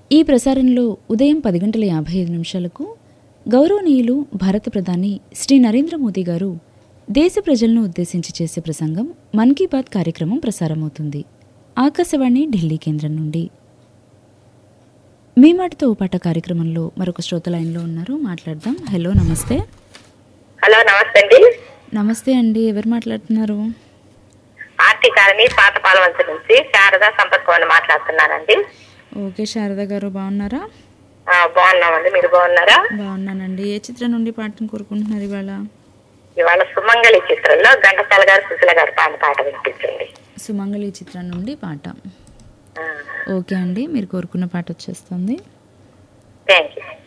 ఈ ప్రసారంలో ఉదయం పది గంటల యాభై ఐదు నిమిషాలకు గౌరవనీయులు భారత ప్రధాని శ్రీ నరేంద్ర మోదీ గారు దేశ ప్రజలను ఉద్దేశించి చేసే ప్రసంగం మన్ కీ బాత్ కార్యక్రమం ప్రసారమవుతుంది ఆకాశవాణి ఢిల్లీ కేంద్రం నుండి మీ మాటతో ఓ పాట కార్యక్రమంలో మరొక శ్రోత లైన్లో ఉన్నారు మాట్లాడదాం హలో నమస్తే హలో నమస్తే అండి నమస్తే అండి ఎవరు మాట్లాడుతున్నారు ఆర్టీ కాలనీ పాత పాలవంచ నుంచి శారదా సంపత్ అని మాట్లాడుతున్నానండి ఓకే శారద గారు బాగున్నారా ఆ, బాగున్నామండి మీరు బాగున్నారా బాగున్నానండి ఏ చిత్రం నుండి పాటను కోరుకుంటున్నారు ఇవాళ ఇవాళ సుమంగళి చిత్రంలో ఘంటసాల గారు సుశీల గారు పాడిన పాట వినిపించండి సుమంగళి చిత్రం నుండి పాట థ్యాంక్ ఓకే అండి మీరు కోరుకున్న పాట వచ్చేస్తుంది యూ